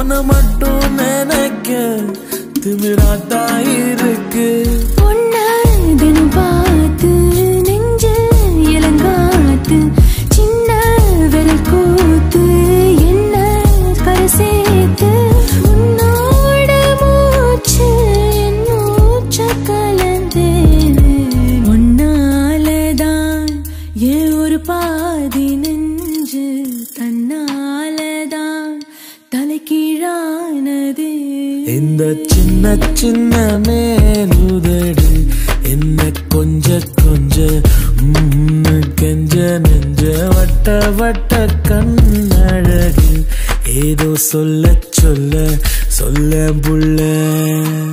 உன்னை மட்டும் நினைக்க திமிராத்தான் இருக்கு உன்னை தினம் பார்த்து நெஞ்சில் இளங்காத்து சின்ன விரல் கூத்து என்ன கரை சேர்த்து உன்னோட மூச்சு என் மூச்ச கலந்தேது உன்னாலதான் ஏன் ஒரு பாதி நெஞ்சு தன்னாலதான் தலைகீழானது இந்த சின்ன சின்ன மேலுதடு என்ன கொஞ்ச கொஞ்ச ம்ம், கெஞ்ச நெஞ்ச வட்ட வட்ட கண்ணழகு ஏதோ சொல்ல சொல்ல சொல்ல புள்ள